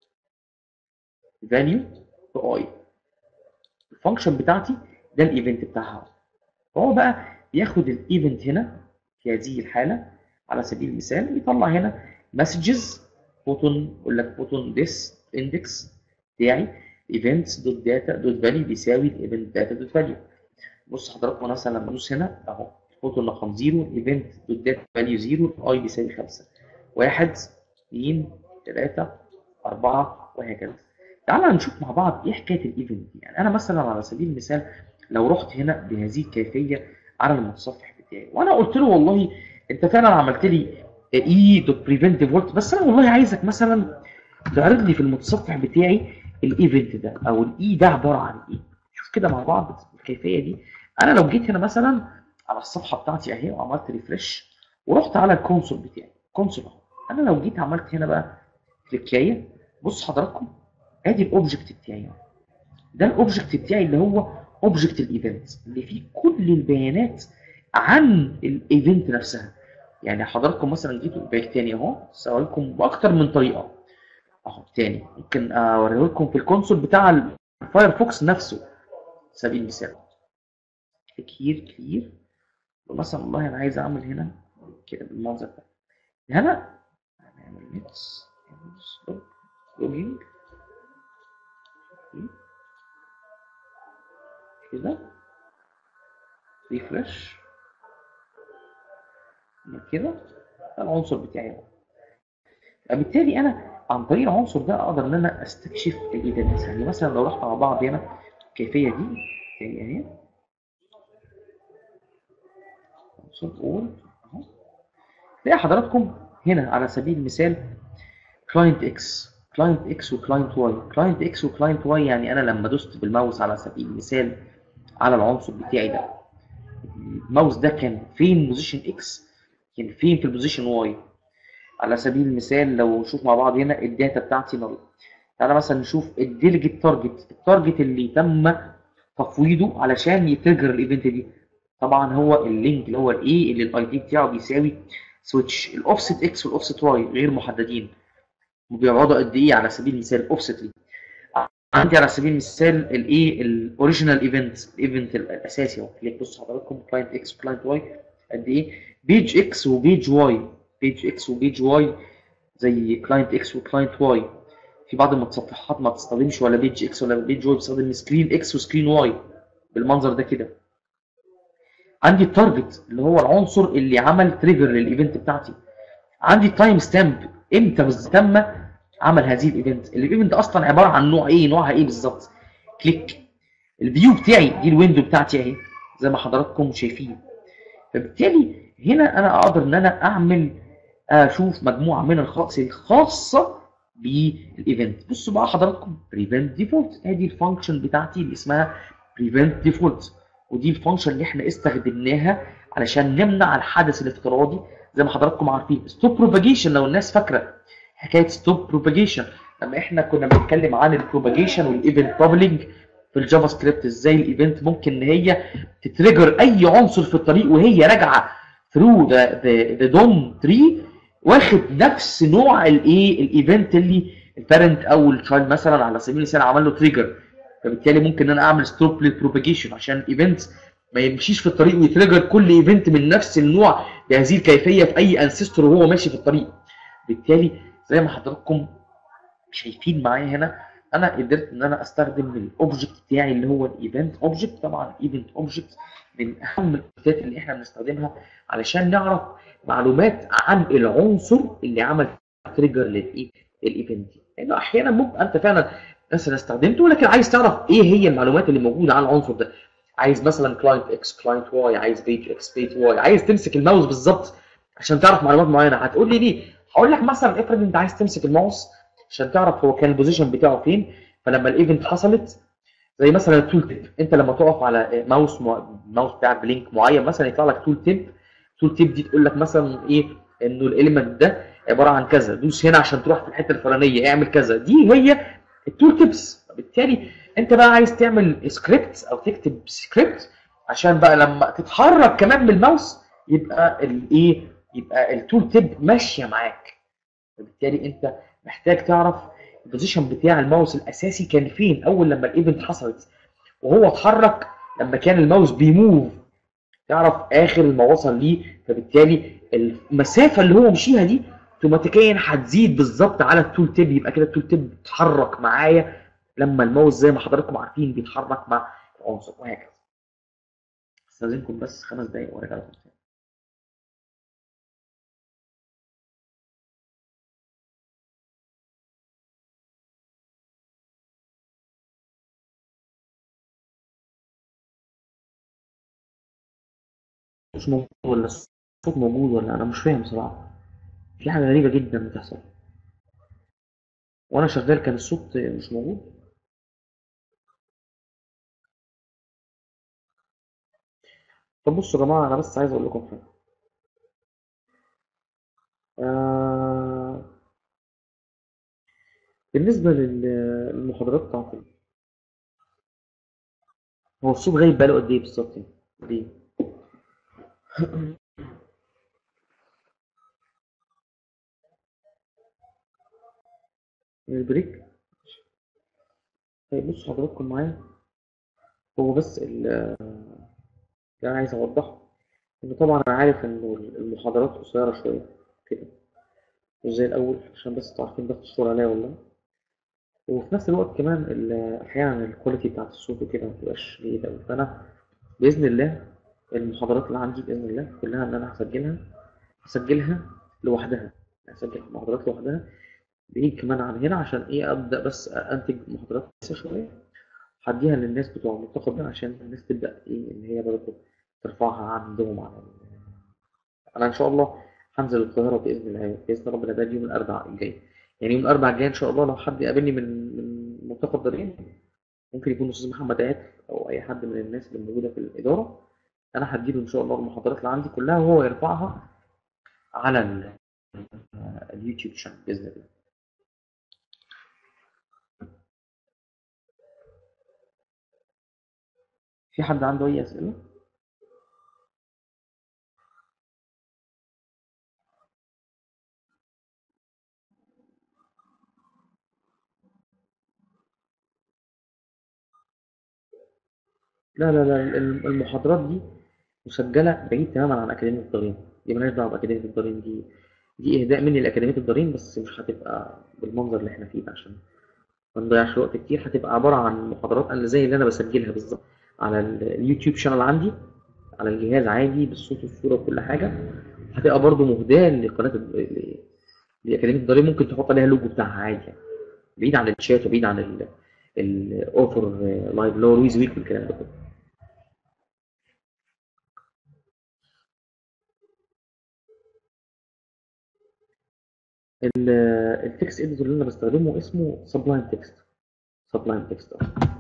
فاليو تو اي الفانكشن بتاعتي ده الايفنت بتاعها فهو بقى ياخد الايفنت هنا في هذه الحاله على سبيل المثال يطلع هنا مسجز بوتون يقول لك بوتون ذس اندكس بتاعي ايفنتس دوت داتا دوت فاليو بيساوي الايفنت داتا دوت فاليو بص حضراتكم مثلا لما ادوس هنا اهو بوتون رقم 0 ايفنت دوت داتا فاليو 0 اي بيساوي 5 واحد اثنين ثلاثة أربعة وهكذا. تعالى نشوف مع بعض إيه حكاية الإيفنت دي، يعني أنا مثلا على سبيل المثال لو رحت هنا بهذه الكيفية على المتصفح بتاعي وأنا قلت له والله أنت فعلا عملت لي إي دوت بريفنت فولت بس أنا والله عايزك مثلا تعرض لي في المتصفح بتاعي الإيفنت ده أو الإي ده عبارة عن إيه؟ شوف كده مع بعض الكيفية دي أنا لو جيت هنا مثلا على الصفحة بتاعتي أهي وعملت ريفرش ورحت على الكونسول بتاعي كونسول أهو انا لو جيت عملت هنا بقى كليكايه بص حضراتكم ادي الاوبجكت بتاعي ده الاوبجكت بتاعي اللي هو اوبجكت الايفنت اللي فيه كل البيانات عن الايفنت نفسها يعني حضراتكم مثلا جيتوا باك تاني اهو سوى لكم باكتر من طريقه اهو تاني ممكن اوريه لكم في الكونسول بتاع الفايرفوكس نفسه سبيل المثال كلير كلير مثلا والله انا عايز اعمل هنا كده بالمنظر ده هنا نعمل ميكس لوجينج كده ريفرش كده ده العنصر بتاعي اهو فبالتالي انا عن طريق العنصر ده اقدر ان انا استكشف الايفنتس يعني مثلا لو رحت مع بعض هنا الكيفيه دي تاني اهي عنصر اول اهو تلاقي حضراتكم هنا على سبيل المثال كلاينت اكس كلاينت اكس وكلاينت واي كلاينت اكس وكلاينت واي يعني انا لما دوست بالماوس على سبيل المثال على العنصر بتاعي ده الماوس ده كان فين بوزيشن اكس كان فين في البوزيشن واي على سبيل المثال لو نشوف مع بعض هنا الداتا بتاعتي نل تعالى مثلا نشوف الديليجيت تارجت التارجت اللي تم تفويضه علشان يترجر الايفنت دي طبعا هو اللينك اللي هو الاي اللي الاي دي بتاعه بيساوي سويتش الاوفست اكس والاوفست واي غير محددين وبيقعدوا قد ايه على سبيل المثال الاوفست دي عندي على سبيل المثال الايه الاوريجينال ايفنت الايفنت الاساسي اهو كليك بص حضراتكم كلاينت اكس وكلاينت واي قد ايه بيج اكس وبيج واي بيج اكس وبيج واي زي كلاينت اكس وكلاينت واي في بعض المتصفحات ما تستخدمش ولا بيج اكس ولا بيج واي بتستخدم سكرين اكس وسكرين واي بالمنظر ده كده عندي التارجت اللي هو العنصر اللي عمل تريجر للايفنت بتاعتي عندي التايم ستامب امتى بز- تم عمل هذه الايفنت الايفنت اصلا عباره عن نوع ايه نوعها ايه بالظبط كليك الفيو بتاعي دي الويندو بتاعتي اهي زي ما حضراتكم شايفين فبالتالي هنا انا اقدر ان انا اعمل اشوف مجموعه من الخواص الخاصه بالايفنت بصوا بقى حضراتكم بريفنت ديفولت ادي الفانكشن بتاعتي اللي اسمها بريفنت ديفولت ودي الفانكشن اللي احنا استخدمناها علشان نمنع الحدث الافتراضي زي ما حضراتكم عارفين ستوب بروباجيشن لو الناس فاكره حكايه ستوب بروباجيشن لما احنا كنا بنتكلم عن البروباجيشن والايفنت بابلينج في الجافا سكريبت ازاي الايفنت ممكن ان هي تتريجر اي عنصر في الطريق وهي راجعه ثرو ذا ذا دوم تري واخد نفس نوع الايه الايفنت اللي البارنت او التشايلد مثلا على سبيل المثال عمل له تريجر فبالتالي ممكن ان انا اعمل ستوب للبروباجيشن عشان الايفنت ما يمشيش في الطريق ويتريجر كل ايفنت من نفس النوع بهذه الكيفيه في اي انسيستور وهو ماشي في الطريق بالتالي زي ما حضراتكم شايفين معايا هنا انا قدرت ان انا استخدم الاوبجكت بتاعي اللي هو الايفنت اوبجكت طبعا ايفنت اوبجكت من اهم الاوبجكتات اللي احنا بنستخدمها علشان نعرف معلومات عن العنصر اللي عمل تريجر للايه للايفنت دي لانه احيانا ممكن انت فعلا مثلا استخدمته لكن عايز تعرف ايه هي المعلومات اللي موجوده عن العنصر ده عايز مثلا كلاينت اكس كلاينت واي عايز بيج اكس بيج واي عايز تمسك الماوس بالظبط عشان تعرف معلومات معينه هتقول لي ليه هقول لك مثلا افرض انت عايز تمسك الماوس عشان تعرف هو كان البوزيشن بتاعه فين فلما الايفنت حصلت زي مثلا التول تيب انت لما تقف على ماوس مو... ماوس بتاع بلينك معين مثلا يطلع لك تول تيب تول تيب دي تقول لك مثلا ايه انه الاليمنت ده عباره عن كذا دوس هنا عشان تروح في الحته الفلانيه اعمل كذا دي هي التول تيبس بالتالي انت بقى عايز تعمل سكريبت او تكتب سكريبت عشان بقى لما تتحرك كمان بالماوس يبقى الايه يبقى التول تيب ماشيه معاك فبالتالي انت محتاج تعرف البوزيشن بتاع الماوس الاساسي كان فين اول لما الايفنت حصلت وهو اتحرك لما كان الماوس بيموف تعرف اخر ما وصل ليه فبالتالي المسافه اللي هو مشيها دي اوتوماتيكيا هتزيد بالظبط على التول تيب يبقى كده التول تيب بيتحرك معايا لما الماوس زي ما حضراتكم عارفين بيتحرك مع العنصر وهكذا استاذنكم بس خمس دقايق وارجع لكم تاني مش موجود ولا الصوت موجود ولا انا مش فاهم صراحه في حاجه غريبه جدا بتحصل وانا شغال كان الصوت مش موجود طب بصوا يا جماعه انا بس عايز اقول لكم حاجه آه بالنسبه لل- للمحاضرات بتاعت ال- هو الصوت غايب بقاله قد ايه بالظبط يعني؟ قد ايه من البريك طيب بصوا حضراتكم معايا هو بس ال- اللي انا عايز اوضحه ان طبعا انا عارف ان المحاضرات قصيره شويه كده مش زي الاول عشان بس انتوا عارفين ضغط الشغل عليا والله وفي نفس الوقت كمان ال- احيانا الكواليتي بتاعت الصوت وكده ما بتبقاش جيده أوي فانا باذن الله المحاضرات اللي عندي باذن الله كلها ان انا هسجلها هسجلها لوحدها هسجل المحاضرات لوحدها بعيد كمان عن هنا عشان ايه ابدا بس انتج محاضرات كويسه شويه هديها للناس بتوع المنتخب ده عشان الناس تبدا ايه ان هي برضه ترفعها عندهم على ال- انا ان شاء الله هنزل القاهره باذن الله باذن ربنا ده يوم الاربعاء الجاي يعني يوم الاربعاء الجاي ان شاء الله لو حد يقابلني من من منتخب دارين ممكن يكون الاستاذ محمد عاطف او اي حد من الناس اللي موجوده في الاداره انا هديله ان شاء الله المحاضرات اللي عندي كلها وهو يرفعها على ال- اليوتيوب شانل باذن الله في حد عنده اي اسئله لا لا لا الم- المحاضرات دي مسجلة بعيد تماما عن أكاديمية الدارين دي مالهاش دعوة بأكاديمية الدارين دي دي إهداء مني لأكاديمية الدارين بس مش هتبقى بالمنظر اللي احنا فيه ده عشان ما نضيعش وقت كتير هتبقى عبارة عن محاضرات أنا زي اللي أنا بسجلها بالظبط على ال- اليوتيوب شانل عندي على الجهاز عادي بالصوت والصورة وكل حاجة هتبقى برضو مهداة لقناة ال- ل- لأكاديمية الدارين ممكن تحط عليها اللوجو بتاعها عادي يعني بعيد عن الشات وبعيد عن الأوفر لايف اللي هو لويز ويك والكلام ده كله ال- التكست اديتور اللي انا بستخدمه اسمه سبلايم تكست سبلايم تكست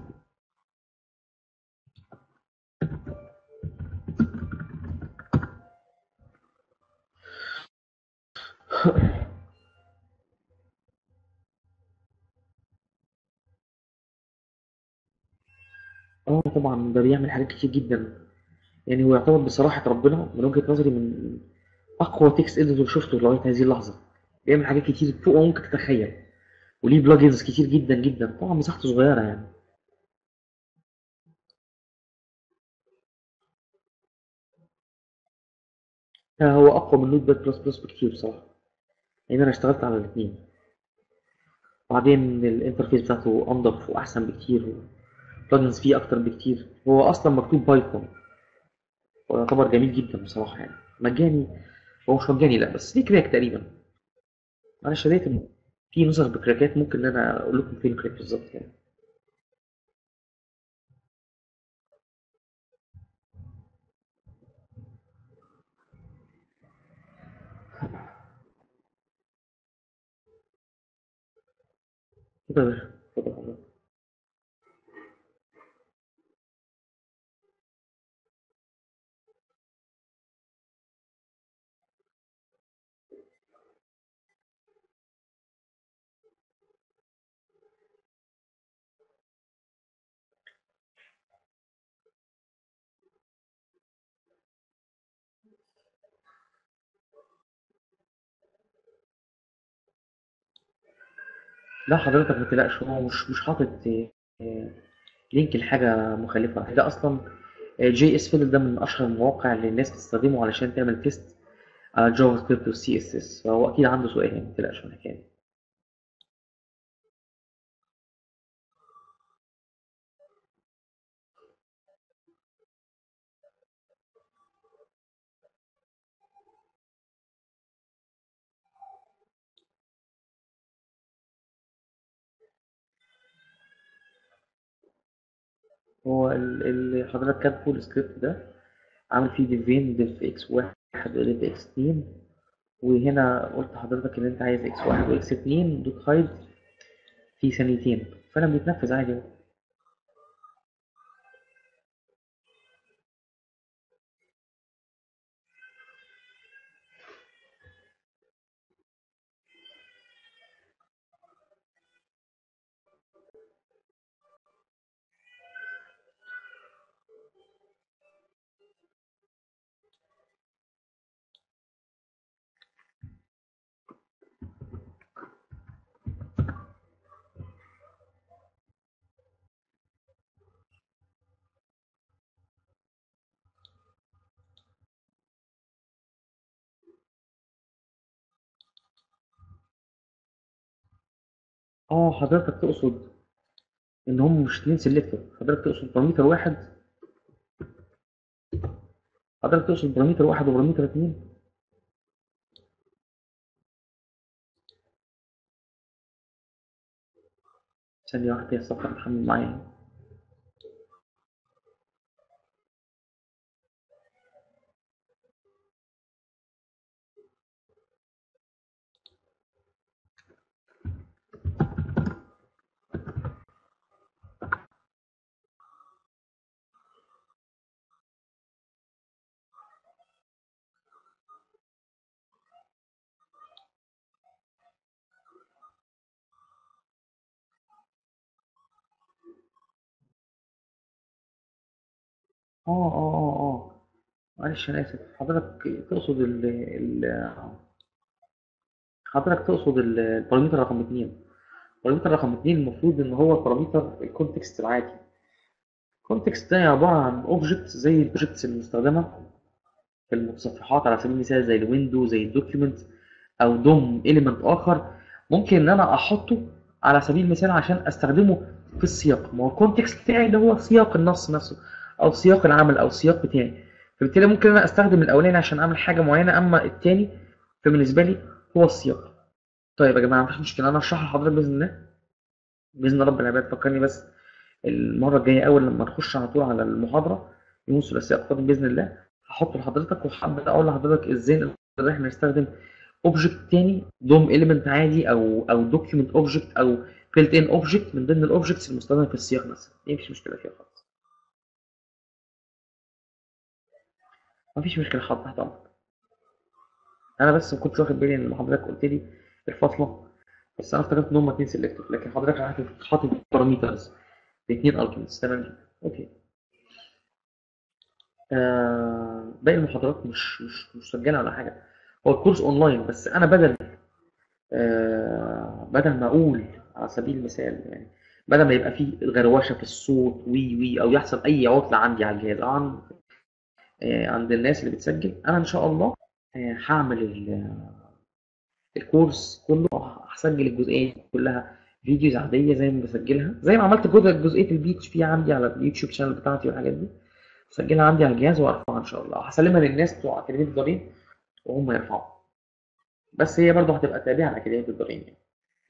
اه طبعا ده بيعمل حاجات كتير جدا يعني هو يعتبر بصراحة ربنا من وجهة نظري من أقوى تكست إديتور شفته لغاية هذه اللحظة بيعمل حاجات كتير فوق ما ممكن تتخيل وليه بلجنز كتير جدا جدا طبعا مساحته صغيرة يعني لا، هو أقوى من نوت باد بلس بلس بكتير بصراحة لأن أنا اشتغلت على الاتنين وبعدين الانترفيس بتاعته أنضف وأحسن بكتير بلجنز فيه أكتر بكتير هو أصلا مكتوب بايثون ويعتبر جميل جدا بصراحة يعني مجاني هو مش مجاني لا بس ليه كراك تقريبا أنا اشتريت إن في نسخ بكراكات ممكن إن أنا أقول لكم فين الكراك بالظبط يعني اتفضل يا باشا اتفضل حضرتك لا حضرتك ما تقلقش هو مش مش حاطط آه، لينك لحاجة مخالفة ده أصلا جي اس فيل ده من أشهر المواقع اللي الناس بتستخدمه علشان تعمل تيست على جافا سكريبت والسي اس اس فهو أكيد عنده سؤال يعني ما تقلقش من الحكاية دي. هو ال- اللي حضرتك كاتبه السكريبت ده عامل فيه ديفين ديف اكس واحد وديف اكس اتنين وهنا قلت لحضرتك إن أنت عايز اكس واحد واكس اتنين دوت هايد في ثانيتين فأنا بيتنفذ عادي أهو. اه حضرتك تقصد إن هم مش اتنين سيلكتور حضرتك تقصد بارامتر واحد حضرتك تقصد بارامتر واحد وبارامتر اتنين ثانية واحدة يا صفحة محمد معايا اه اه اه اه معلش انا اسف حضرتك تقصد ال ال حضرتك تقصد ال- البارامتر رقم اتنين البارامتر رقم اتنين المفروض ان هو البارامتر الكونتكست العادي كونتكست ده عباره عن اوبجكت زي الاوبجكتس المستخدمه في المتصفحات على سبيل المثال زي الويندو زي الدوكيومنت او دوم اليمنت اخر ممكن ان انا احطه على سبيل المثال عشان استخدمه في السياق ما هو الكونتكست بتاعي اللي هو سياق النص نفسه او سياق العمل او السياق بتاعي فبالتالي ممكن انا استخدم الاولاني عشان اعمل حاجه معينه اما التاني فبالنسبه لي هو السياق طيب يا جماعه مفيش مشكله انا اشرح لحضرتك باذن الله باذن رب العباد فكرني بس المره الجايه اول لما نخش على طول على المحاضره يوم الثلاثاء القادم باذن الله هحط لحضرتك وحابب اقول لحضرتك ازاي نقدر احنا نستخدم اوبجكت تاني دوم اليمنت عادي او او دوكيومنت اوبجكت او بيلت ان اوبجكت من ضمن الاوبجكتس المستخدمه في السياق نفسه دي مفيش مشكله فيها خالص مفيش مشكله خالص تحت امرك انا بس ما كنتش واخد بالي ان حضرتك قلت لي الفاصله بس انا افتكرت ان هم اتنين سيلكتيف لكن حضرتك حاطط حاطط باراميترز باثنين ارجمنتس تمام جدا اوكي آه باقي المحاضرات مش مش مسجله ولا حاجه هو الكورس اونلاين بس انا بدل آه بدل ما اقول على سبيل المثال يعني بدل ما يبقى فيه غروشه في الصوت وي وي او يحصل اي عطله عندي على الجهاز او عند آه عند الناس اللي بتسجل انا ان شاء الله آه هعمل ال- الكورس كله هسجل الجزئيه دي كلها فيديوز عاديه زي ما بسجلها زي ما عملت جزء جزئيه البي اتش بي عندي على اليوتيوب شانل بتاعتي والحاجات دي اسجلها عندي على الجهاز وارفعها ان شاء الله هسلمها للناس بتوع اكاديميه الدارين وهم يرفعوها بس هي برضه هتبقى تابعه لاكاديميه الدارين يعني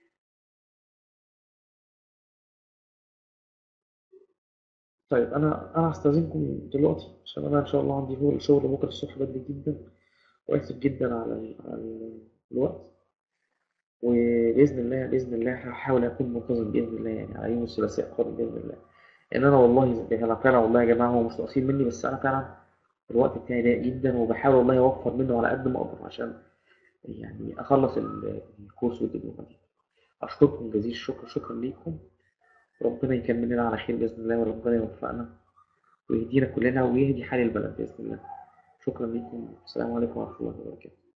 طيب انا انا هستاذنكم دلوقتي عشان انا ان شاء الله عندي هو شغل بكره الصبح بدري جدا واسف جدا على ال- على ال- الوقت وباذن الله باذن الله هحاول اكون منتظم باذن الله يعني على يوم الثلاثاء القادم باذن الله لان انا والله انا فعلا والله يا جماعه هو مش تقصير مني بس انا فعلا الوقت بتاعي ضيق جدا وبحاول والله اوفر منه على قد ما اقدر عشان يعني اخلص ال- الكورس والدبلومه دي اشكركم جزيل الشكر شكرا ليكم ربنا يكمل لنا على خير باذن الله وربنا يوفقنا ويهدينا كلنا ويهدي حال البلد باذن الله شكرا لكم السلام عليكم ورحمه الله وبركاته